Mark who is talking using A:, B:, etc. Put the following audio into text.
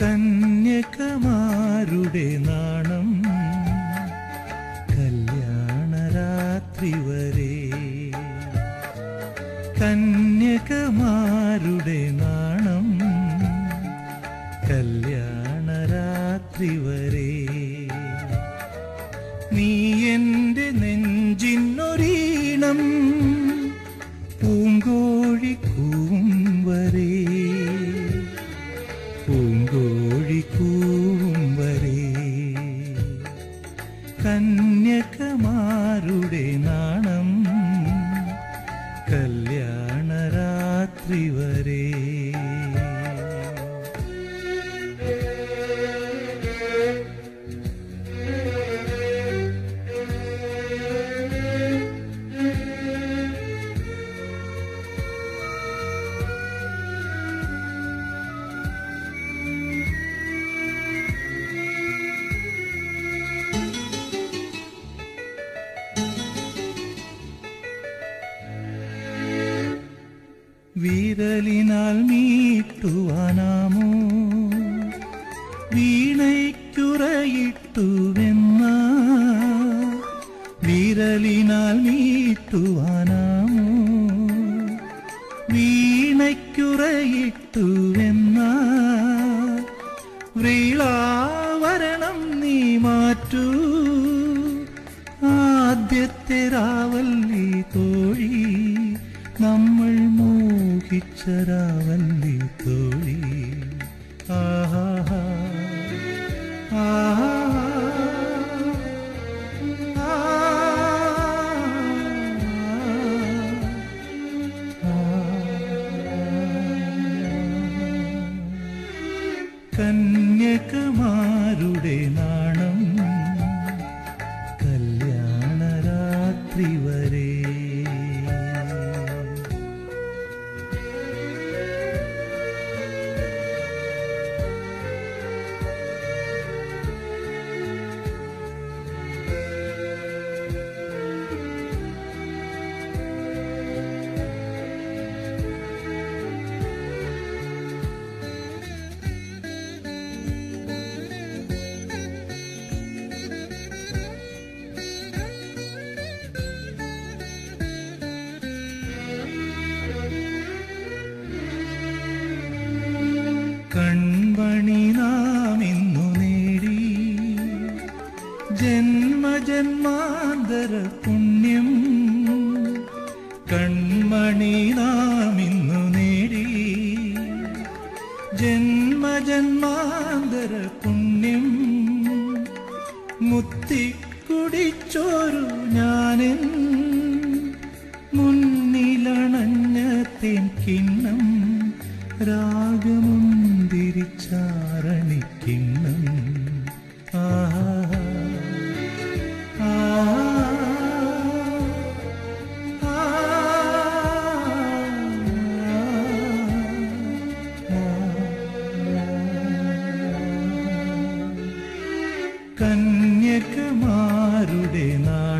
A: കന്യകമാരുടെ നാണം കല്യാണരാത്രി വരെ കന്യകമാരുടെ നാണം കല്യാണരാത്രി വരെ നീ എന്റെ നെഞ്ചിനൊരീണം പൂങ്കോഴി കൂവും വരെ പൂങ്കോഴി കൂവും വരെ കന്യകമാരുടെ നാണം കല്യാണരാത്രി വരെ വിരലിനാൽ മീട്ടുവാനാമോ വീണയ്ക്കുറയിട്ടുവെന്ന വിരലിനാൽ മീട്ടുവാനാമോ വീണയ്ക്കുറയിട്ടുവെന്ന വ്രീളാവരണം നീ മാറ്റൂ ആദ്യത്തെ രാവല്ലി തോഴി നമ്മൾ മോഹിച്ച രാവല്ലി തോഴി ആഹാ ആഹാ കന്യകമാരുടെ നാണം കല്യാണരാത്രി വരെ കൺമണി നാം ഇന്നു നേടി ജന്മജന്മാന്തര പുണ്യം കൺമണി നാം ഇന്നു നേടി ജന്മജന്മാന്തര പുണ്യം മുത്തിക്കുടിച്ചോരു ഞാനെൻ മുന്നിലണഞ്ഞ തേൻ കിണ്ണം രാഗമുന്തിരിച്ചാരണിക്കിണ്ണം ആഹാ കന്യകമാരുടെ നാൾ